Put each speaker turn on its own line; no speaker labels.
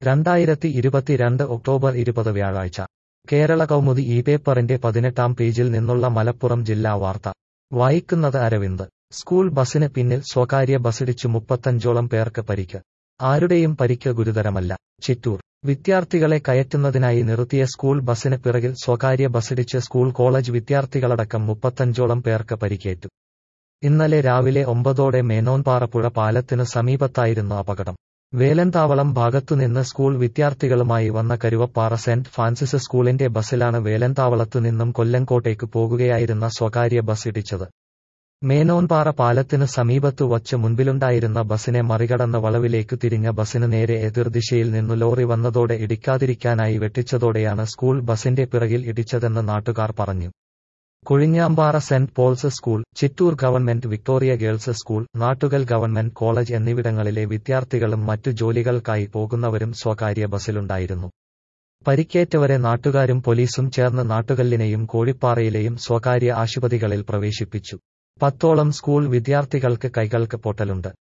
രണ്ടായിരത്തി ഇരുപത്തിരണ്ട് ഒക്ടോബർ ഇരുപത് വ്യാഴാഴ്ച കേരള കൗമുദി ഈ പേപ്പറിന്റെ പതിനെട്ടാം പേജിൽ നിന്നുള്ള മലപ്പുറം ജില്ലാ വാർത്ത വായിക്കുന്നത് അരവിന്ദ് സ്കൂൾ ബസിന് പിന്നിൽ സ്വകാര്യ ബസിടിച്ചു മുപ്പത്തഞ്ചോളം പേർക്ക് പരിക്ക് ആരുടെയും പരിക്ക് ഗുരുതരമല്ല ചിറ്റൂർ വിദ്യാർത്ഥികളെ കയറ്റുന്നതിനായി നിർത്തിയ സ്കൂൾ ബസിന് പിറകിൽ സ്വകാര്യ ബസിടിച്ച് സ്കൂൾ കോളേജ് വിദ്യാർത്ഥികളടക്കം മുപ്പത്തഞ്ചോളം പേർക്ക് പരിക്കേറ്റു ഇന്നലെ രാവിലെ ഒമ്പതോടെ മേനോൻപാറപ്പുഴ പാലത്തിനു സമീപത്തായിരുന്നു അപകടം വേലന്താവളം ഭാഗത്തുനിന്ന് സ്കൂൾ വിദ്യാർത്ഥികളുമായി വന്ന കരുവപ്പാറ സെന്റ് ഫ്രാൻസിസ് സ്കൂളിന്റെ ബസിലാണ് വേലന്താവളത്തുനിന്നും കൊല്ലങ്കോട്ടേക്ക് പോകുകയായിരുന്ന സ്വകാര്യ ബസ് ഇടിച്ചത് മേനോൻപാറ പാലത്തിനു സമീപത്തു വച്ച് മുൻപിലുണ്ടായിരുന്ന ബസിനെ മറികടന്ന വളവിലേക്ക് തിരിഞ്ഞ ബസിന് നേരെ എതിർദിശയിൽ നിന്നു ലോറി വന്നതോടെ ഇടിക്കാതിരിക്കാനായി വെട്ടിച്ചതോടെയാണ് സ്കൂൾ ബസിന്റെ പിറകിൽ ഇടിച്ചതെന്ന് നാട്ടുകാർ പറഞ്ഞു Kozhinjampara saint Paul's school Chittur government Victoria girls school Nattukal government college എന്നിവിടങ്ങളിലെ വിദ്യാർത്ഥികളും മറ്റു ജോലികൾക്കായി പോകുന്നവരും സ്വകാര്യ ബസിലുണ്ടായിരുന്നു പരിക്കേറ്റവരെ നാട്ടുകാരും പോലീസും ചേർന്ന് നാട്ടുകല്ലിനെയും കോഴിപ്പാറയിലെയും സ്വകാര്യ ആശുപത്രികളിൽ പ്രവേശിപ്പിച്ചു പത്തോളം സ്കൂൾ വിദ്യാർത്ഥികൾക്ക് കൈകൾക്ക് പൊട്ടലുണ്ട്